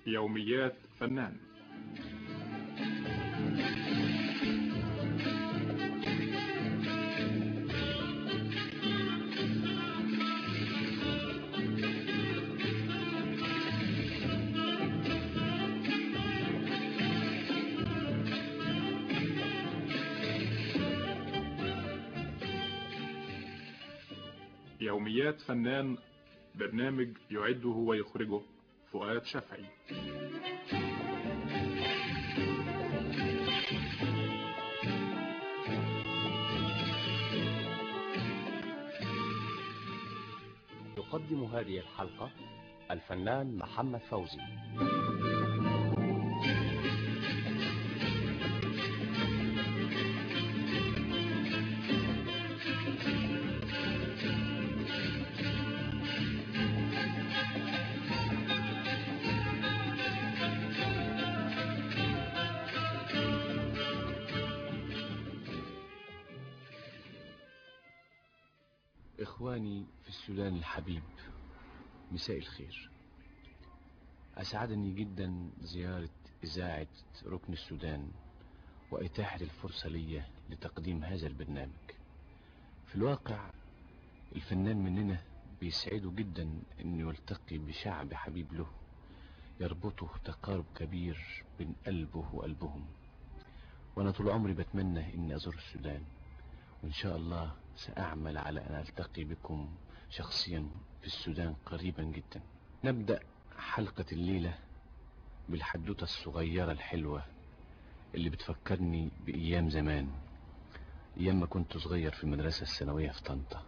يوميات فنان يوميات فنان برنامج يعده ويخرجه فؤاد شفعي يقدم هذه الحلقة الفنان محمد فوزي إخواني في السودان الحبيب مساء الخير أسعدني جدا زيارة إذاعة ركن السودان وإتاحة الفرصة لي لتقديم هذا البرنامج في الواقع الفنان مننا بيسعده جدا أنه يلتقي بشعب حبيب له يربطه تقارب كبير بين قلبه وقلبهم وأنا طول عمري بتمنى أني أزور السودان وإن شاء الله سأعمل على أن ألتقي بكم شخصيا في السودان قريبا جدا نبدأ حلقة الليلة بالحدوتة الصغيرة الحلوة اللي بتفكرني بأيام زمان أيام ما كنت صغير في المدرسة الثانوية في طنطا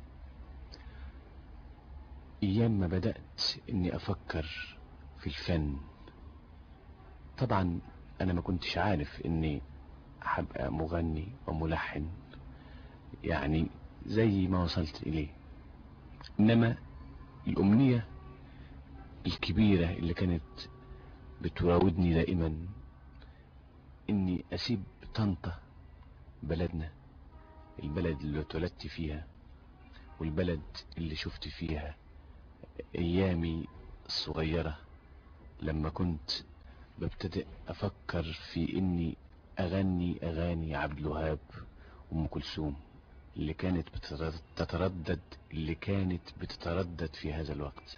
أيام ما بدأت أني أفكر في الفن طبعا أنا ما كنتش عارف أني هبقى مغني وملحن يعني زي ما وصلت إليه إنما الأمنية الكبيرة اللي كانت بتراودني دائما إني أسيب طنطا بلدنا البلد اللي اتولدت فيها والبلد اللي شفت فيها أيامي الصغيرة لما كنت ببتدئ أفكر في إني أغني أغاني عبد الوهاب وأم كلثوم اللي كانت بتتردد اللي كانت بتتردد في هذا الوقت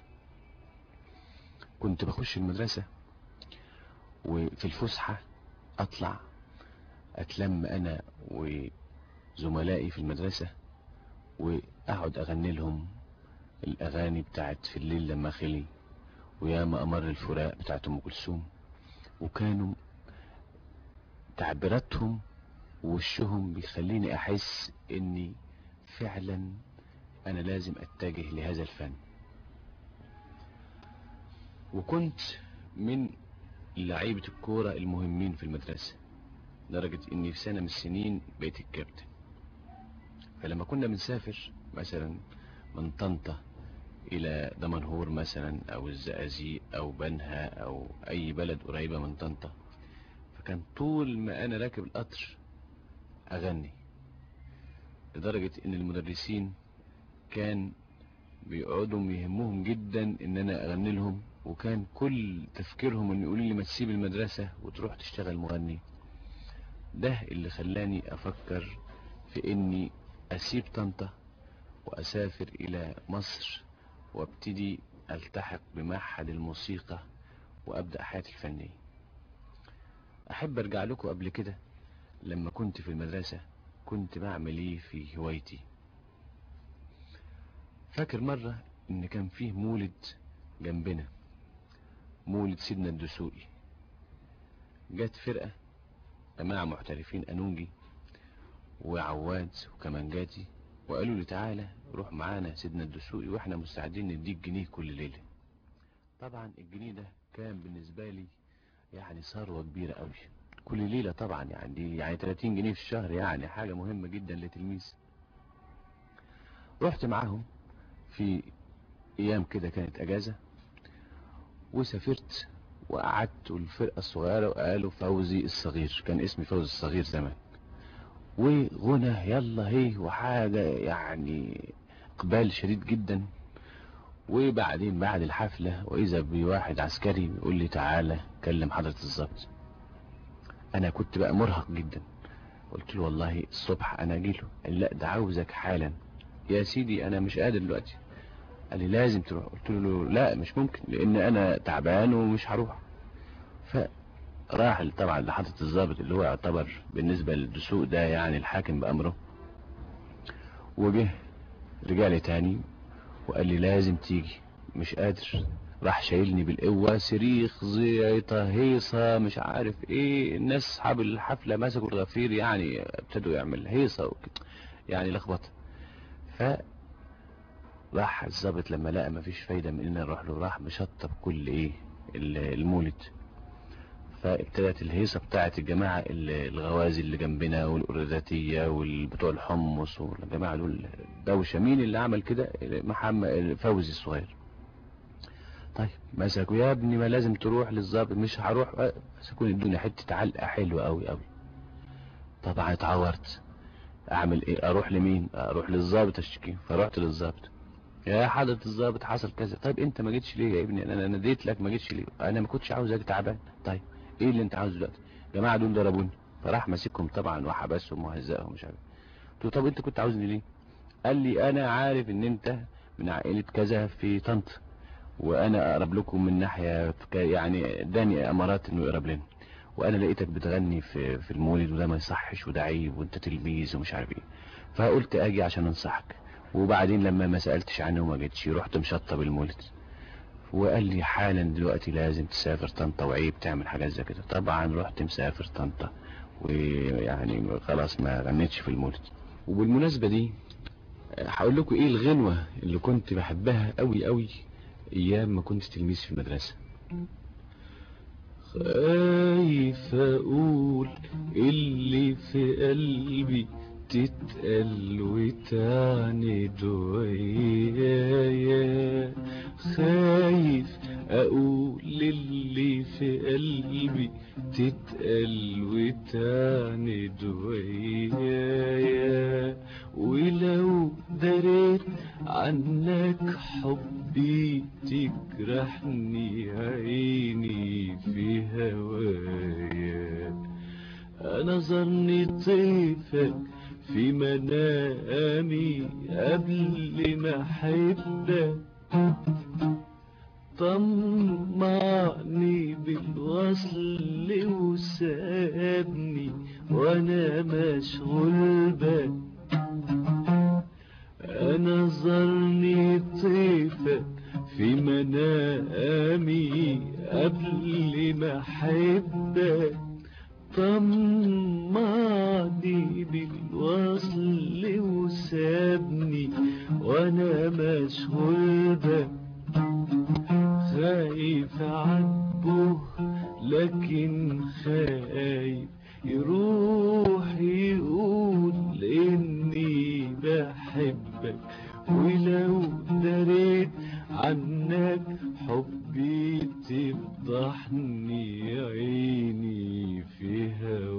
كنت بخش المدرسة وفي الفسحة اطلع اتلم انا وزملائي في المدرسة واقعد اغني لهم الاغاني بتاعت في الليل لما خلي وياما امر الفراق بتاعت ام كلثوم وكانوا تعبيراتهم ووشهم بيخليني احس اني فعلا انا لازم اتجه لهذا الفن وكنت من لعيبة الكورة المهمين في المدرسة لدرجة اني في سنة من السنين بقيت الكابتن فلما كنا بنسافر مثلا من طنطا الى دمنهور مثلا او الزقازيق او بنها او اي بلد قريبة من طنطا فكان طول ما انا راكب القطر اغني لدرجة ان المدرسين كان بيقعدوا يهمهم جدا ان انا اغني لهم وكان كل تفكيرهم ان يقولوا لي ما تسيب المدرسة وتروح تشتغل مغني ده اللي خلاني افكر في اني اسيب طنطا واسافر الى مصر وابتدي التحق بمعهد الموسيقى وابدأ حياتي الفنية احب ارجع لكم قبل كده لما كنت في المدرسة كنت بعمل ايه في هوايتي فاكر مرة ان كان فيه مولد جنبنا مولد سيدنا الدسوقي جت فرقة جماعة محترفين انونجي وعواد وكمانجاتي وقالوا لي تعالى روح معانا سيدنا الدسوقي واحنا مستعدين نديك جنيه كل ليلة طبعا الجنيه ده كان بالنسبة لي يعني ثروة كبيرة قوي كل ليلة طبعا يعني دي يعني 30 جنيه في الشهر يعني حاجة مهمة جدا لتلميذ رحت معاهم في ايام كده كانت اجازة وسافرت وقعدت الفرقة الصغيرة وقالوا فوزي الصغير كان اسمي فوزي الصغير زمان وغنى يلا هي وحاجة يعني اقبال شديد جدا وبعدين بعد الحفلة وإذا بواحد عسكري بيقول لي تعالى كلم حضرة الضابط أنا كنت بقى مرهق جدا قلت له والله الصبح أنا أجيله قال لي لا ده عاوزك حالا يا سيدي أنا مش قادر دلوقتي قال لي لازم تروح قلت له لا مش ممكن لأن أنا تعبان ومش هروح فراح طبعا لحضرة الضابط اللي هو يعتبر بالنسبة للدسوق ده يعني الحاكم بأمره وجه رجع لي تاني وقال لي لازم تيجي مش قادر راح شايلني بالقوة صريخ زيطة هيصة مش عارف ايه الناس اصحاب الحفلة مسكوا الغفير يعني ابتدوا يعمل هيصة وكده يعني لخبطة ف راح الظابط لما لقى مفيش فايدة من ان نروح له راح مشطب كل ايه المولد فابتدت الهيصة بتاعت الجماعة الغوازي اللي جنبنا والقرداتية والبتوع الحمص والجماعة دول دوشة مين اللي عمل كده محمد فوزي الصغير طيب مسكوا يا ابني ما لازم تروح للظابط مش هروح مسكوني الدنيا حتة علقة حلوة قوي قوي طبعا اتعورت اعمل ايه اروح لمين اروح للظابط اشتكي فرحت للظابط يا حضرة الظابط حصل كذا طيب انت ما جيتش ليه يا ابني انا ناديت لك ما جيتش ليه انا ما كنتش عاوز اجي تعبان طيب ايه اللي انت عاوزه دلوقتي الجماعه دول ضربوني فراح ماسكهم طبعا وحبسهم وهزقهم مش عارف قلت له طب انت كنت عاوزني ليه قال لي انا عارف ان انت من عائله كذا في طنطا وانا اقرب لكم من ناحيه يعني اداني امارات انه يقرب لنا وانا لقيتك بتغني في في المولد وده ما يصحش وده عيب وانت تلميذ ومش عارف ايه فقلت اجي عشان انصحك وبعدين لما ما سالتش عنه وما جيتش رحت مشطب المولد وقال لي حالا دلوقتي لازم تسافر طنطا وعيب تعمل حاجات زي كده طبعا رحت مسافر طنطا ويعني خلاص ما غنيتش في المولد وبالمناسبة دي هقول لكم ايه الغنوة اللي كنت بحبها قوي قوي ايام ما كنت تلميذ في المدرسة خايف اقول اللي في قلبي تتقل وتعند ويايا خايف اقول اللي في قلبي تتقل وتعند ويايا ولو دريت عنك حبي تجرحني عيني في هوايا انا ظني طيفك في منامي قبل ما احبك طمعني بالوصل وسابني وانا مشغول بك انا ظني طيفك في منامي قبل ما احبك طمعني بالوصل وسابني وانا مشغول بك خايف عاتبه لكن خايف يروح يقول اني بحبك ولو دريت عنك حبي تفضحني عيني في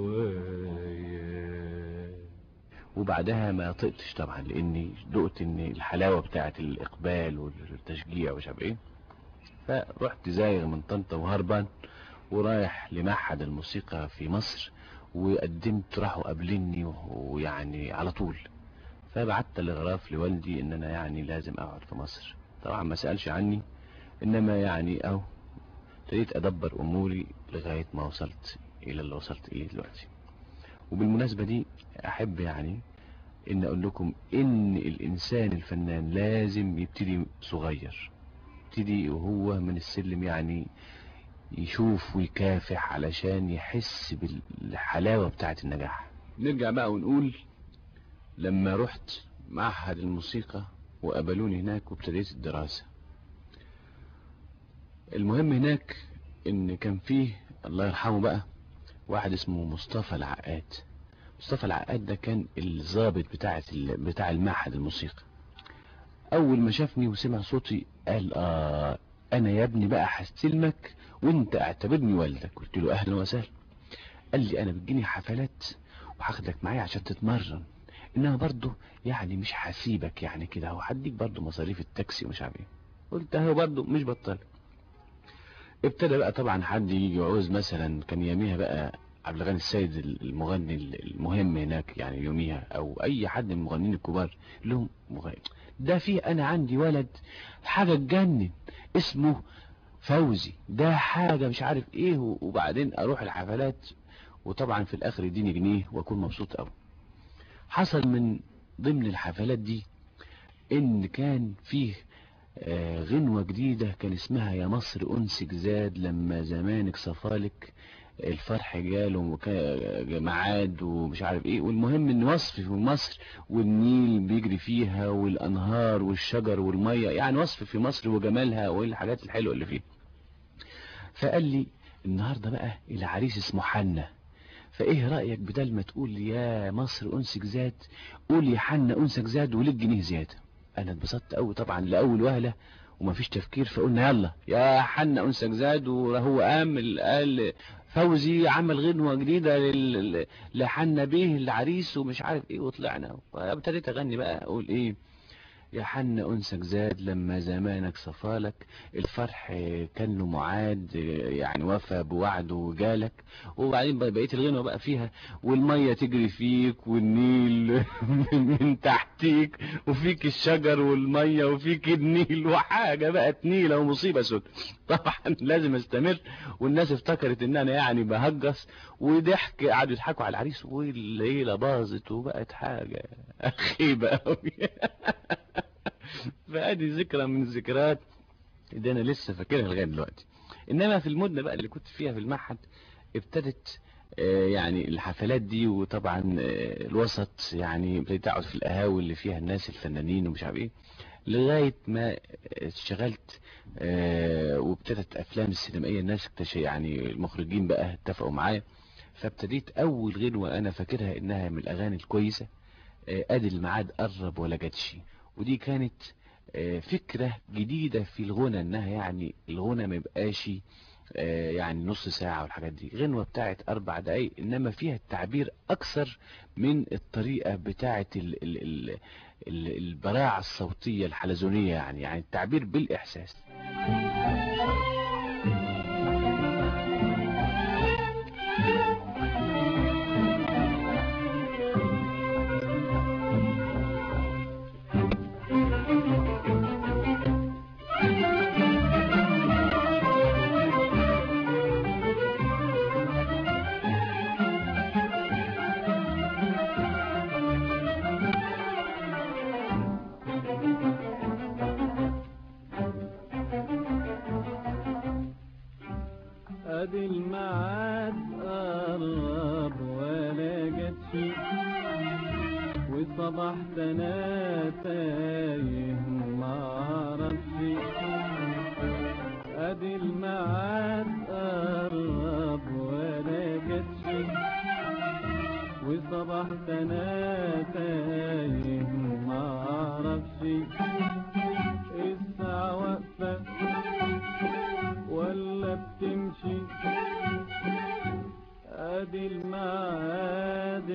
هوايا وبعدها ما طقتش طبعا لاني دقت ان الحلاوة بتاعت الاقبال والتشجيع ومش عارف ايه فرحت زايغ من طنطا وهربان ورايح لمعهد الموسيقى في مصر وقدمت راحوا قابلني ويعني على طول فبعت تلغراف لوالدي ان انا يعني لازم اقعد في مصر طبعا ما سألش عني انما يعني اهو ابتديت ادبر اموري لغاية ما وصلت الى اللي وصلت اليه دلوقتي وبالمناسبة دي احب يعني ان اقول لكم ان الانسان الفنان لازم يبتدي صغير يبتدي وهو من السلم يعني يشوف ويكافح علشان يحس بالحلاوة بتاعة النجاح نرجع بقى ونقول لما رحت معهد الموسيقى وقبلوني هناك وابتديت الدراسة المهم هناك ان كان فيه الله يرحمه بقى واحد اسمه مصطفى العقاد مصطفى العقاد ده كان الضابط بتاع بتاع المعهد الموسيقى اول ما شافني وسمع صوتي قال اه انا يا ابني بقى هستلمك وانت اعتبرني والدك قلت له اهلا وسهلا قال لي انا بتجيني حفلات وهاخدك معايا عشان تتمرن انما برضه يعني مش هسيبك يعني كده هو هديك برضه مصاريف التاكسي ومش عارف ايه قلت اهو برضه مش بطال ابتدى بقى طبعا حد يجي يعوز مثلا كان يوميها بقى عبد الغني السيد المغني المهم هناك يعني يوميها او اي حد من المغنيين الكبار لهم مغني ده فيه انا عندي ولد حاجه تجنن اسمه فوزي ده حاجه مش عارف ايه وبعدين اروح الحفلات وطبعا في الاخر يديني جنيه واكون مبسوط قوي حصل من ضمن الحفلات دي ان كان فيه آه غنوة جديدة كان اسمها يا مصر أنسك زاد لما زمانك صفالك الفرح جاله معاد ومش عارف ايه والمهم ان وصف في مصر والنيل بيجري فيها والانهار والشجر والمية يعني وصف في مصر وجمالها والحاجات الحلوة اللي فيها فقال لي النهاردة بقى العريس اسمه حنة فايه رأيك بدل ما تقول يا مصر انسك زاد قول يا حنة انسك زاد وليك جنيه زيادة انا اتبسطت قوي طبعا لاول وهلة ومفيش تفكير فقلنا يلا يا حنة انسك زاد وهو قام قال فوزي عمل غنوة جديدة لحنا بيه العريس ومش عارف ايه وطلعنا ابتديت اغني بقى اقول ايه يا حن انسك زاد لما زمانك صفالك الفرح كان له معاد يعني وفى بوعده وجالك وبعدين بقيت الغنوة بقى فيها والمية تجري فيك والنيل من تحتيك وفيك الشجر والمية وفيك النيل وحاجة بقى نيلة ومصيبة سود طبعا لازم استمر والناس افتكرت ان انا يعني بهجس وضحك قعدوا يضحكوا على العريس والليلة باظت وبقت حاجة خيبة قوي فادي ذكرى من الذكريات اللي انا لسه فاكرها لغايه دلوقتي انما في المده بقى اللي كنت فيها في المعهد ابتدت يعني الحفلات دي وطبعا الوسط يعني ابتديت اقعد في القهاوي اللي فيها الناس الفنانين ومش عارف ايه لغايه ما اشتغلت وابتدت افلام السينمائيه الناس اكتشف يعني المخرجين بقى اتفقوا معايا فابتديت اول غنوه انا فاكرها انها من الاغاني الكويسه ادي الميعاد قرب ولا جاتش ودي كانت فكرة جديدة في الغنى انها يعني الغنى ما يبقاش يعني نص ساعة والحاجات دي غنوة بتاعت اربع دقايق انما فيها التعبير اكثر من الطريقة بتاعت ال ال ال ال البراعة الصوتية الحلزونية يعني يعني التعبير بالاحساس ادي الميعاد قرب ولا جاتش وصبحت انا تايه معرفش ادي الميعاد قرب ولا جاتش وصبحت انا تايه معرفش الساعة واقفة ولا بتمشي ادي الميعاد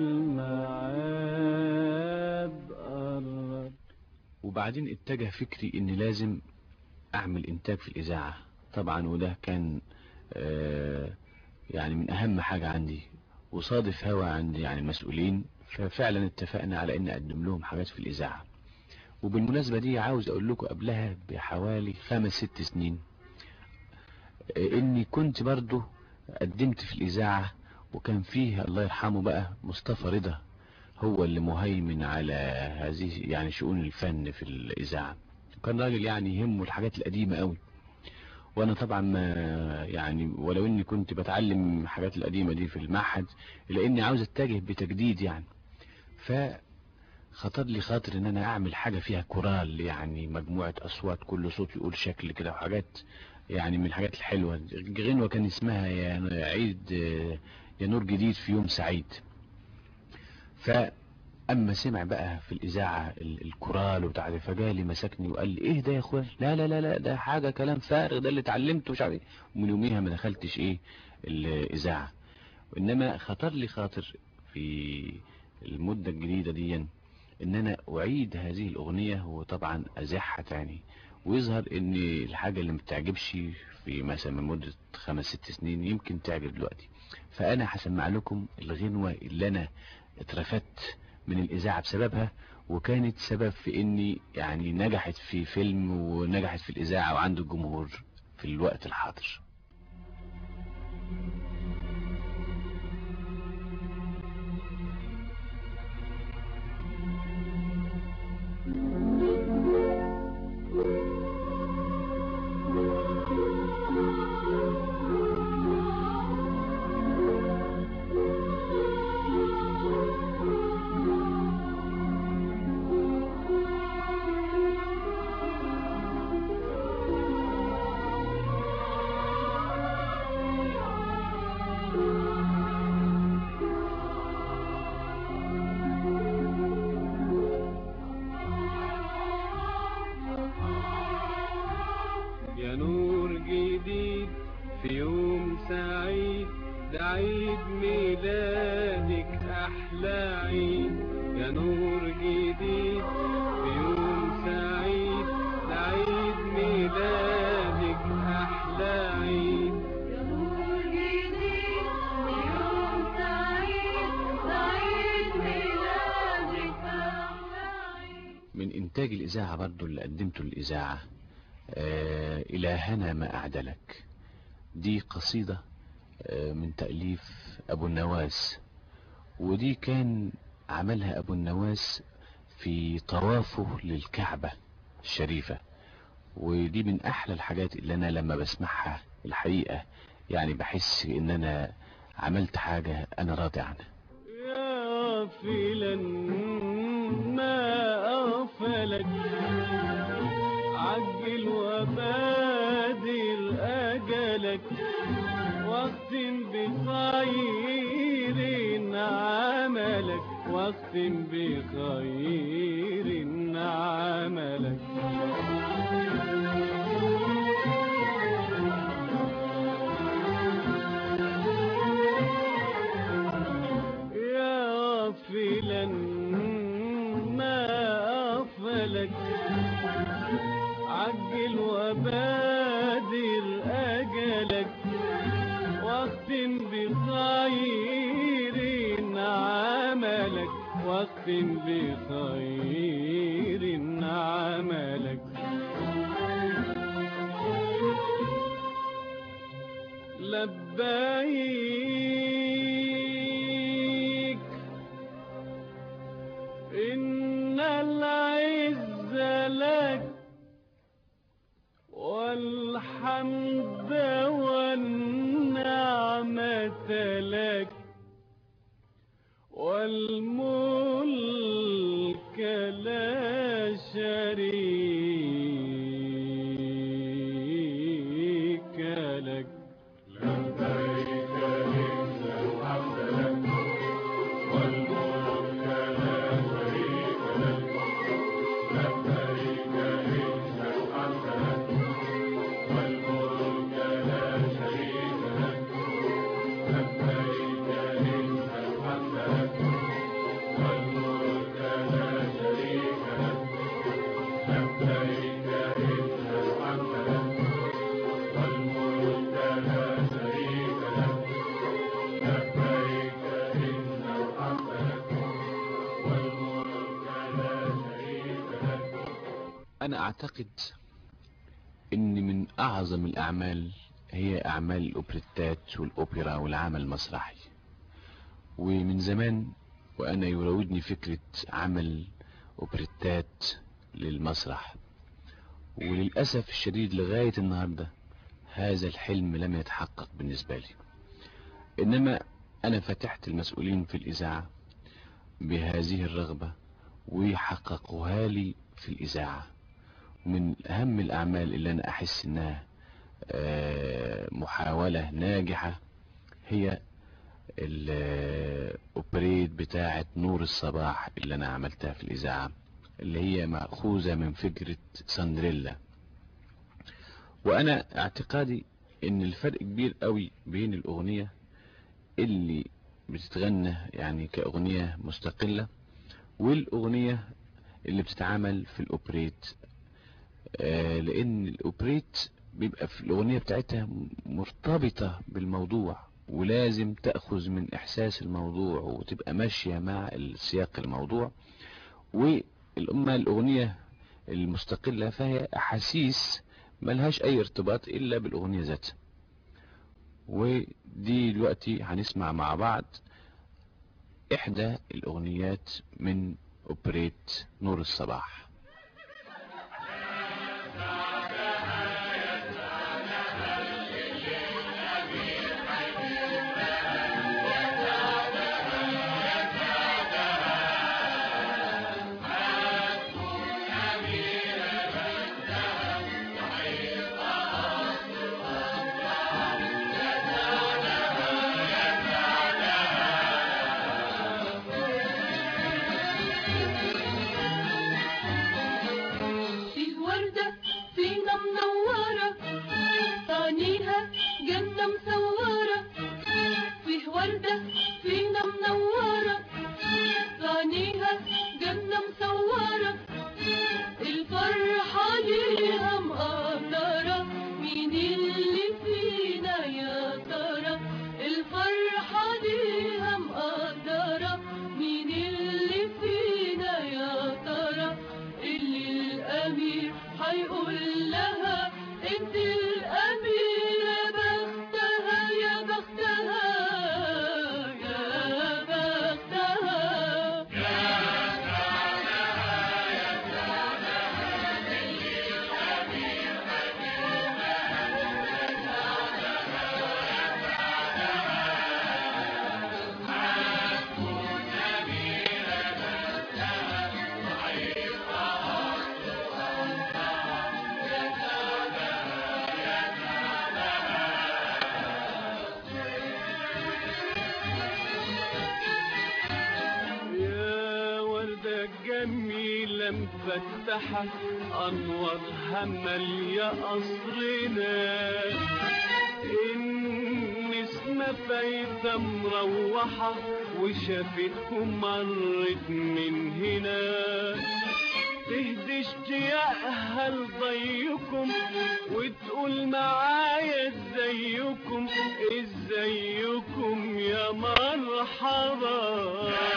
الميعاد قرب وبعدين اتجه فكري ان لازم اعمل انتاج في الاذاعة طبعا وده كان آه يعني من اهم حاجة عندي وصادف هوا عندي يعني المسؤولين ففعلا اتفقنا على ان اقدم لهم حاجات في الاذاعة وبالمناسبة دي عاوز اقول لكم قبلها بحوالي خمس ست سنين اني كنت برضو قدمت في الاذاعة وكان فيه الله يرحمه بقى مصطفى رضا هو اللي مهيمن على هذه يعني شؤون الفن في الاذاعة كان راجل يعني يهمه الحاجات القديمة قوي وانا طبعا ما يعني ولو اني كنت بتعلم الحاجات القديمة دي في المعهد لاني عاوز اتجه بتجديد يعني فخطر لي خاطر ان انا اعمل حاجة فيها كورال يعني مجموعة اصوات كل صوت يقول شكل كده وحاجات يعني من الحاجات الحلوة غنوة كان اسمها يا عيد يا نور جديد في يوم سعيد فأما سمع بقى في الإذاعة الكورال وبتاع فجالي مسكني وقال لي إيه ده يا أخويا لا لا لا لا ده حاجة كلام فارغ ده اللي اتعلمته مش عارف إيه ومن يوميها ما دخلتش إيه الإذاعة وإنما خطر لي خاطر في المدة الجديدة دي إن أنا أعيد هذه الأغنية وطبعا أزحها تاني ويظهر ان الحاجة اللي متعجبش في مثلا من مدة خمس ست سنين يمكن تعجب دلوقتي فانا هسمع لكم الغنوة اللي انا اترفدت من الاذاعة بسببها وكانت سبب في اني يعني نجحت في فيلم ونجحت في الاذاعة وعند الجمهور في الوقت الحاضر يا نور جديد في يوم سعيد ده عيد ميلادك أحلى عيد يا نور جديد في يوم سعيد ده عيد ميلادك أحلى عيد يا نور جديد يوم سعيد سعيد ميلادك أحلى عيد من انتاج الاذاعة برضو اللي قدمته للاذاعة آه الهنا ما اعدلك دي قصيدة آه من تأليف ابو النواس ودي كان عملها ابو النواس في طوافه للكعبة الشريفة ودي من احلى الحاجات اللي انا لما بسمعها الحقيقة يعني بحس ان انا عملت حاجة انا راضي عنها يا غافلا ما أغفلك عجل وبادر أجلك واختم بخير عملك واختم بخير عملك يا غافلا ما أغفلك عجل وبادر أجلك واختم بخير عملك واختم بخير عملك لبيك إن العز لك والحمد والنعمة لك والملك لا شريك لك انا اعتقد ان من اعظم الاعمال هي اعمال الاوبريتات والاوبرا والعمل المسرحي ومن زمان وانا يراودني فكرة عمل اوبريتات للمسرح وللأسف الشديد لغاية النهاردة هذا الحلم لم يتحقق بالنسبة لي انما انا فتحت المسؤولين في الاذاعة بهذه الرغبة ويحققوها لي في الاذاعة من اهم الاعمال اللي انا احس انها آه، محاولة ناجحة هي الاوبريت بتاعة نور الصباح اللي انا عملتها في الاذاعة اللي هي مأخوذة من فكرة سندريلا وانا اعتقادي ان الفرق كبير قوي بين الاغنية اللي بتتغنى يعني كاغنية مستقلة والاغنية اللي بتتعمل في الاوبريت آه، لان الاوبريت بيبقى في الاغنيه بتاعتها مرتبطه بالموضوع ولازم تاخذ من احساس الموضوع وتبقى ماشيه مع السياق الموضوع واما الاغنيه المستقله فهي احاسيس ملهاش اي ارتباط الا بالاغنيه ذاتها ودي دلوقتي هنسمع مع بعض احدى الاغنيات من اوبريت نور الصباح فيه وردة فينا منورة طانيها جنة مسورة فيه وردة فينا منورة طانيها جنة مسورة الفرحة ليها مقدرة مين اللي فينا يا ترى الفرحة ليها مقدرة مين اللي فينا يا ترى اللي الأمير هيقول لها انت الأمير يا بختها يا بختها يا بختها يا وردة جميلة مفتحة أنوارها مالية قصرنا النسمة فايتة مروحة وشافتكم مرت من هنا تهدي اشتياقها لضيكم وتقول معايا ازيكم ازيكم يا مرحبا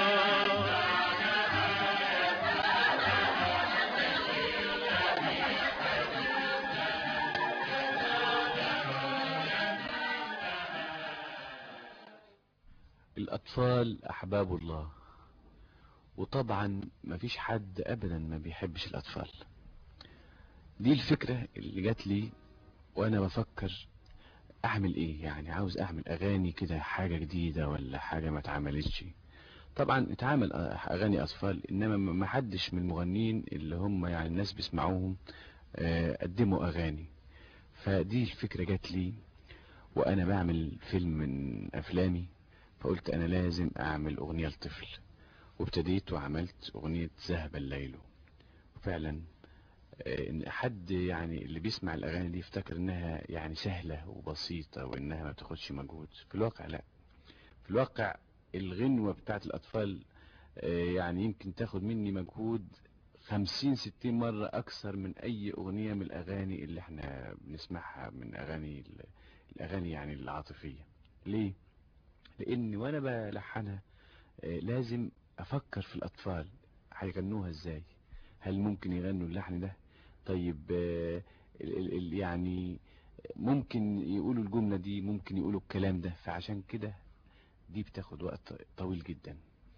الأطفال أحباب الله وطبعا مفيش حد أبدا ما بيحبش الأطفال دي الفكرة اللي جات لي وأنا بفكر أعمل إيه يعني عاوز أعمل أغاني كده حاجة جديدة ولا حاجة ما اتعملتش طبعا اتعمل أغاني أطفال إنما ما حدش من المغنيين اللي هم يعني الناس بيسمعوهم آه، قدموا أغاني فدي الفكرة جات لي وأنا بعمل فيلم من أفلامي فقلت انا لازم اعمل اغنية لطفل وابتديت وعملت اغنية ذهب الليل وفعلا آه، ان حد يعني اللي بيسمع الاغاني دي يفتكر انها يعني سهلة وبسيطة وانها ما بتاخدش مجهود في الواقع لا في الواقع الغنوة بتاعت الاطفال آه، يعني يمكن تاخد مني مجهود خمسين ستين مرة اكثر من اي اغنية من الاغاني اللي احنا بنسمعها من اغاني ال- الاغاني يعني العاطفية ليه لان وانا بلحنها آه، لازم افكر في الاطفال هيغنوها ازاي هل ممكن يغنوا اللحن ده طيب آه، ال- ال- ال- يعني ممكن يقولوا الجملة دي ممكن يقولوا الكلام ده فعشان كده دي بتاخد وقت طويل جدا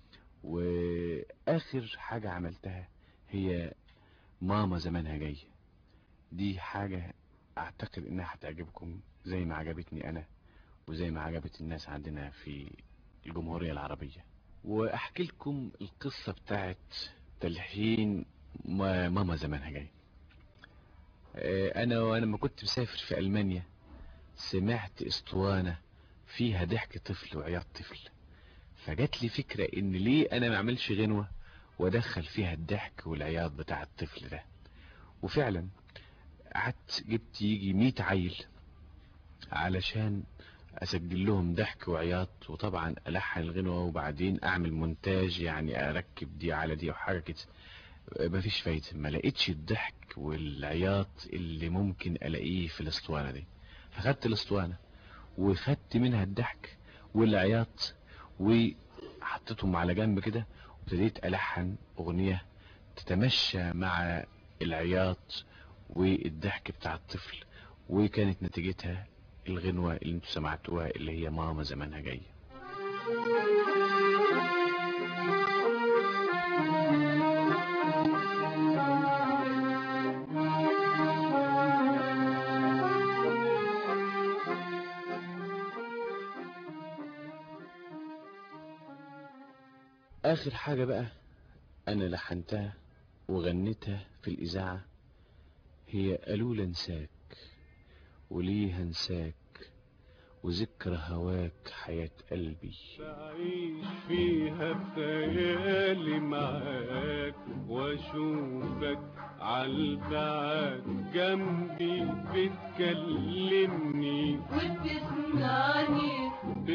واخر حاجة عملتها هي ماما زمانها جاي دي حاجة اعتقد انها هتعجبكم زي ما عجبتني انا وزي ما عجبت الناس عندنا في الجمهورية العربية واحكي لكم القصة بتاعت تلحين ما- ماما زمانها جاي آه، انا وانا ما كنت مسافر في المانيا سمعت اسطوانة فيها ضحك طفل وعياط طفل فجات لي فكرة ان ليه انا ما اعملش غنوة وادخل فيها الضحك والعياط بتاع الطفل ده وفعلا قعدت جبت يجي 100 عيل علشان اسجل لهم ضحك وعياط وطبعا الحن الغنوة وبعدين اعمل مونتاج يعني اركب دي على دي وحاجة كده مفيش فايدة ما لقيتش الضحك والعياط اللي ممكن الاقيه في الاسطوانة دي فخدت الاسطوانة وخدت منها الضحك والعياط وحطيتهم على جنب كده وابتديت الحن اغنية تتمشى مع العياط والضحك بتاع الطفل وكانت نتيجتها الغنوة اللي انتوا سمعتوها اللي هي ماما زمانها جاية اخر حاجة بقى انا لحنتها وغنيتها في الاذاعة هي قالوا لي انساك وليه هنساك وذكرى هواك حياة قلبي بعيش فيها بخيالي معاك واشوفك عالبعد جنبي بتكلمني وبتسمعني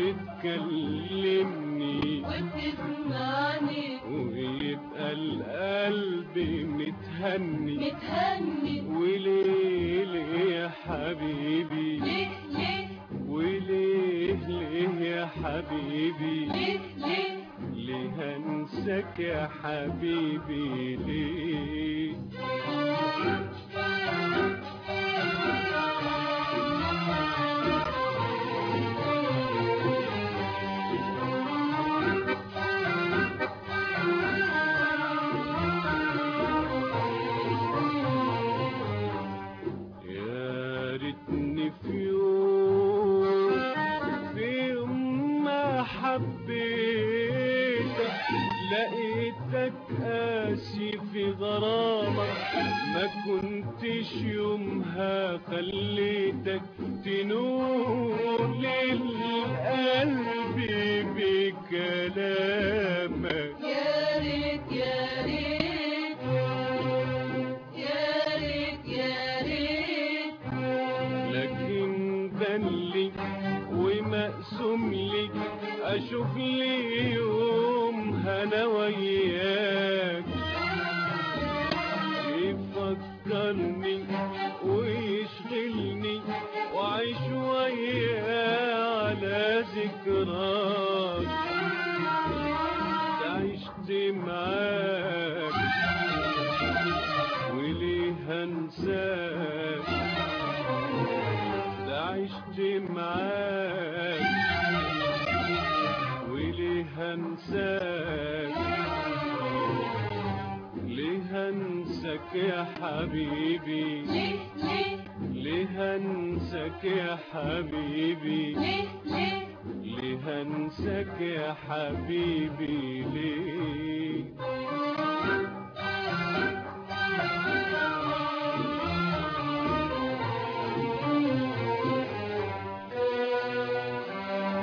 بتكلمني وبتسمعني ويبقى القلب متهني متهني وليه ليه يا حبيبي ليه ليه وليه ليه يا حبيبي ليه ليه ليه انساك يا حبيبي ليه يا ريتني في يوم في يوم ما حبيتك لقيتك قاسي في غرامك ما كنتش يومها خليتك تنور للقلب بكلامك يا ريت يا ريت يا ريت يا ريت لكن دلي ومقسوم لي اشوف لي يوم هنا وياك يفكرني ويشغلني واعيش وياه على ذكراك ده عشت معاك وليه هنساك ده عشت معاك وليه هنساك ليه هنساك يا حبيبي ليه ليه ليه هنساك يا حبيبي ليه ليه ليه هنساك يا حبيبي ليه